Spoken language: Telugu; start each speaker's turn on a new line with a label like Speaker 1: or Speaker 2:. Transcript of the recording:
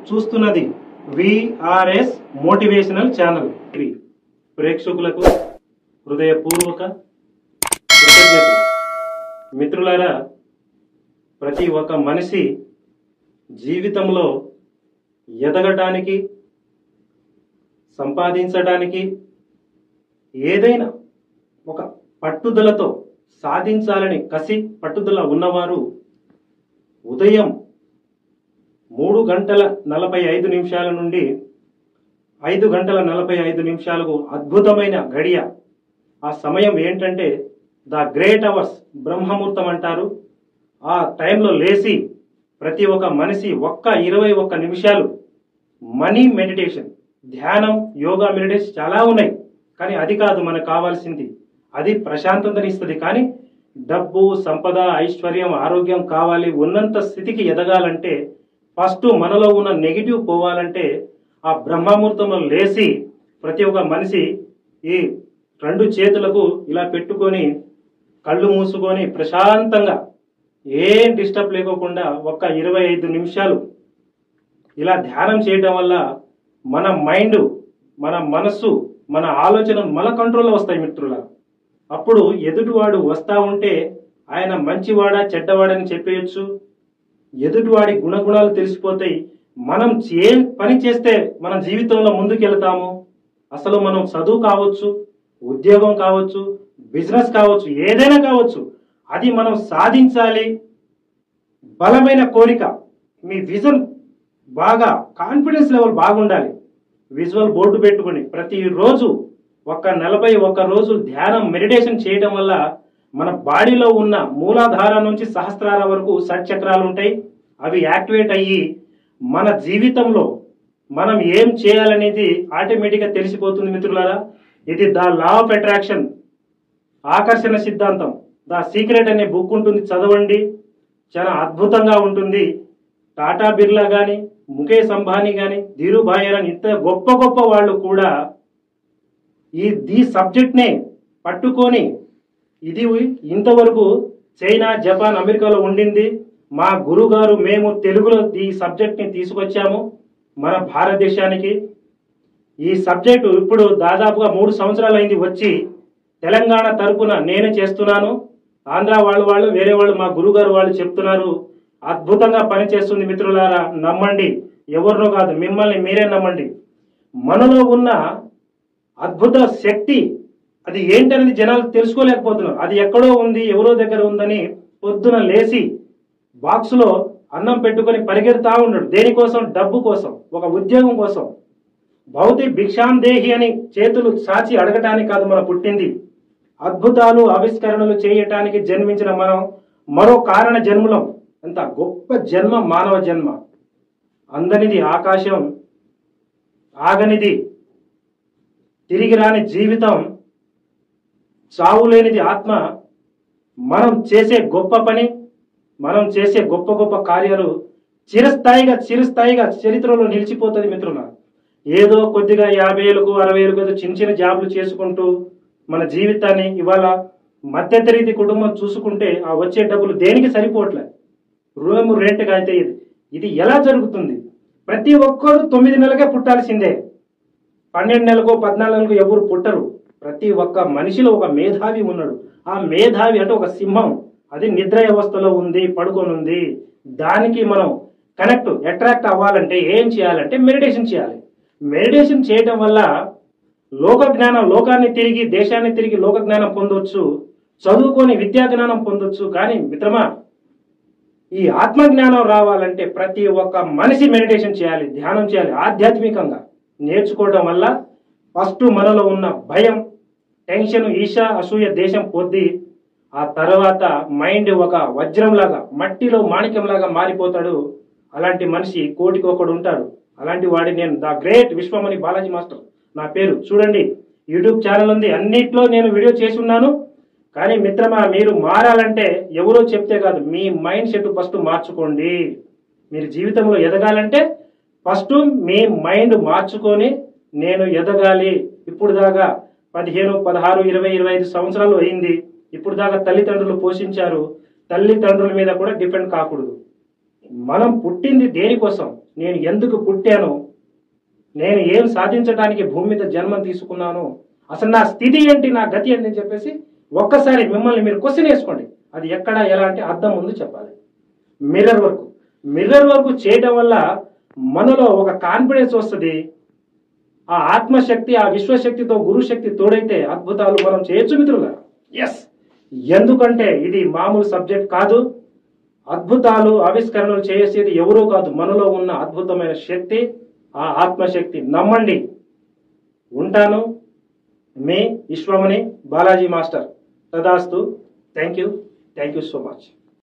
Speaker 1: చూస్తున్నది విఆర్ఎస్ మోటివేషనల్ ఛానల్ ఇది ప్రేక్షకులకు హృదయపూర్వక కృతజ్ఞతలు మిత్రులారా ప్రతి ఒక్క మనిషి జీవితంలో ఎదగటానికి సంపాదించడానికి ఏదైనా ఒక పట్టుదలతో సాధించాలని కసి పట్టుదల ఉన్నవారు ఉదయం మూడు గంటల నలభై ఐదు నిమిషాల నుండి ఐదు గంటల నలభై ఐదు నిమిషాలకు అద్భుతమైన గడియ ఆ సమయం ఏంటంటే ద గ్రేట్ అవర్స్ బ్రహ్మముహూర్తం అంటారు ఆ టైంలో లేచి ప్రతి ఒక్క మనిషి ఒక్క ఇరవై ఒక్క నిమిషాలు మనీ మెడిటేషన్ ధ్యానం యోగా మెడిటేషన్ చాలా ఉన్నాయి కానీ అది కాదు మనకు కావాల్సింది అది ప్రశాంతతని ఇస్తుంది కానీ డబ్బు సంపద ఐశ్వర్యం ఆరోగ్యం కావాలి ఉన్నంత స్థితికి ఎదగాలంటే ఫస్ట్ మనలో ఉన్న నెగిటివ్ పోవాలంటే ఆ బ్రహ్మముహూర్తంలో లేచి ప్రతి ఒక్క మనిషి ఈ రెండు చేతులకు ఇలా పెట్టుకొని కళ్ళు మూసుకొని ప్రశాంతంగా ఏం డిస్టర్బ్ లేకోకుండా ఒక్క ఇరవై ఐదు నిమిషాలు ఇలా ధ్యానం చేయడం వల్ల మన మైండ్ మన మనస్సు మన ఆలోచన మన కంట్రోల్లో వస్తాయి మిత్రుల అప్పుడు ఎదుటివాడు వస్తా ఉంటే ఆయన మంచివాడా చెడ్డవాడని చెప్పేయచ్చు ఎదుటివాడి గుణగుణాలు తెలిసిపోతాయి మనం ఏ పని చేస్తే మన జీవితంలో ముందుకెళ్తాము అసలు మనం చదువు కావచ్చు ఉద్యోగం కావచ్చు బిజినెస్ కావచ్చు ఏదైనా కావచ్చు అది మనం సాధించాలి బలమైన కోరిక మీ విజన్ బాగా కాన్ఫిడెన్స్ లెవెల్ బాగుండాలి విజువల్ బోర్డు పెట్టుకుని ప్రతిరోజు ఒక నలభై ఒక్క రోజు ధ్యానం మెడిటేషన్ చేయడం వల్ల మన బాడీలో ఉన్న మూలాధార నుంచి సహస్రార వరకు షట్చక్రాలు ఉంటాయి అవి యాక్టివేట్ అయ్యి మన జీవితంలో మనం ఏం చేయాలనేది ఆటోమేటిక్గా తెలిసిపోతుంది మిత్రులారా ఇది ద లా ఆఫ్ అట్రాక్షన్ ఆకర్షణ సిద్ధాంతం ద సీక్రెట్ అనే బుక్ ఉంటుంది చదవండి చాలా అద్భుతంగా ఉంటుంది టాటా బిర్లా కానీ ముఖేష్ అంబానీ కానీ ధీరుభాయ్ అని ఇంత గొప్ప గొప్ప వాళ్ళు కూడా ఈ ఈ సబ్జెక్ట్నే పట్టుకొని ఇది ఇంతవరకు చైనా జపాన్ అమెరికాలో ఉండింది మా గురుగారు మేము తెలుగులో ఈ సబ్జెక్ట్ని తీసుకొచ్చాము మన భారతదేశానికి ఈ సబ్జెక్టు ఇప్పుడు దాదాపుగా మూడు సంవత్సరాలు అయింది వచ్చి తెలంగాణ తరపున నేను చేస్తున్నాను ఆంధ్ర వాళ్ళు వాళ్ళు వేరే వాళ్ళు మా గురుగారు వాళ్ళు చెప్తున్నారు అద్భుతంగా పనిచేస్తుంది మిత్రులారా నమ్మండి ఎవరినో కాదు మిమ్మల్ని మీరే నమ్మండి మనలో ఉన్న అద్భుత శక్తి అది ఏంటనేది జనాలు తెలుసుకోలేకపోతున్నారు అది ఎక్కడో ఉంది ఎవరో దగ్గర ఉందని పొద్దున లేచి బాక్సులో అన్నం పెట్టుకొని పరిగెడతా ఉన్నాడు దేనికోసం డబ్బు కోసం ఒక ఉద్యోగం కోసం భౌతి భిక్షాం దేహి అని చేతులు సాచి అడగటానికి కాదు మనం పుట్టింది అద్భుతాలు ఆవిష్కరణలు చేయటానికి జన్మించిన మనం మరో కారణ జన్మలం ఎంత గొప్ప జన్మ మానవ జన్మ అందనిది ఆకాశం ఆగనిది తిరిగి రాని జీవితం చావు లేనిది ఆత్మ మనం చేసే గొప్ప పని మనం చేసే గొప్ప గొప్ప కార్యాలు చిరస్థాయిగా చిరస్థాయిగా చరిత్రలో నిలిచిపోతుంది మిత్రుల ఏదో కొద్దిగా యాభై ఏళ్ళకు అరవై ఏళ్ళకు ఏదో చిన్న చిన్న జాబులు చేసుకుంటూ మన జీవితాన్ని ఇవాళ మధ్యతరగతి కుటుంబం చూసుకుంటే ఆ వచ్చే డబ్బులు దేనికి సరిపోవట్లే రూమ్ రెంట్గా అయితే ఇది ఇది ఎలా జరుగుతుంది ప్రతి ఒక్కరు తొమ్మిది నెలలకే పుట్టాల్సిందే పన్నెండు నెలలకు పద్నాలుగు నెలలకు ఎవరు పుట్టరు ప్రతి ఒక్క మనిషిలో ఒక మేధావి ఉన్నాడు ఆ మేధావి అంటే ఒక సింహం అది నిద్ర వ్యవస్థలో ఉంది పడుకొని ఉంది దానికి మనం కనెక్ట్ అట్రాక్ట్ అవ్వాలంటే ఏం చేయాలంటే మెడిటేషన్ చేయాలి మెడిటేషన్ చేయడం వల్ల లోక జ్ఞానం లోకాన్ని తిరిగి దేశాన్ని తిరిగి లోక జ్ఞానం పొందొచ్చు చదువుకొని విద్యా జ్ఞానం పొందొచ్చు కానీ మిత్రమా ఈ ఆత్మ జ్ఞానం రావాలంటే ప్రతి ఒక్క మనిషి మెడిటేషన్ చేయాలి ధ్యానం చేయాలి ఆధ్యాత్మికంగా నేర్చుకోవడం వల్ల ఫస్ట్ మనలో ఉన్న భయం టెన్షన్ ఈశ అసూయ దేశం పొద్ది ఆ తర్వాత మైండ్ ఒక వజ్రంలాగా మట్టిలో మాణిక్యంలాగా మారిపోతాడు అలాంటి మనిషి కోటికి ఒకడు ఉంటాడు అలాంటి వాడి నేను the great Vishwamani Balaji master నా పేరు చూడండి యూట్యూబ్ ఛానల్ ఉంది అన్నిట్లో నేను వీడియో చేసి ఉన్నాను కానీ మిత్రమా మీరు మారాలంటే ఎవరో చెప్తే కాదు మీ మైండ్ సెట్ ఫస్ట్ మార్చుకోండి మీరు జీవితంలో ఎదగాలంటే ఫస్ట్ మీ మైండ్ మార్చుకొని నేను ఎదగాలి ఇప్పుడు దాకా పదిహేను పదహారు ఇరవై ఇరవై ఐదు సంవత్సరాలు అయింది ఇప్పుడు దాకా తల్లిదండ్రులు పోషించారు తల్లిదండ్రుల మీద కూడా డిపెండ్ కాకూడదు మనం పుట్టింది దేనికోసం నేను ఎందుకు పుట్టాను నేను ఏం సాధించడానికి భూమి మీద జన్మం తీసుకున్నాను అసలు నా స్థితి ఏంటి నా గతి ఏంటి అని చెప్పేసి ఒక్కసారి మిమ్మల్ని మీరు క్వశ్చన్ వేసుకోండి అది ఎక్కడ ఎలా అంటే అర్థం ముందు చెప్పాలి మిర్రర్ వర్క్ మిర్రర్ వర్క్ చేయడం వల్ల మనలో ఒక కాన్ఫిడెన్స్ వస్తుంది ఆ ఆత్మశక్తి ఆ విశ్వశక్తితో గురుశక్తి తోడైతే అద్భుతాలు మనం చేయొచ్చు మిత్రుల ఎస్ ఎందుకంటే ఇది మామూలు సబ్జెక్ట్ కాదు అద్భుతాలు ఆవిష్కరణలు చేసేది ఎవరో కాదు మనలో ఉన్న అద్భుతమైన శక్తి ఆ ఆత్మశక్తి నమ్మండి ఉంటాను మీ విశ్వమణి బాలాజీ మాస్టర్ తదాస్తు thank you thank you so much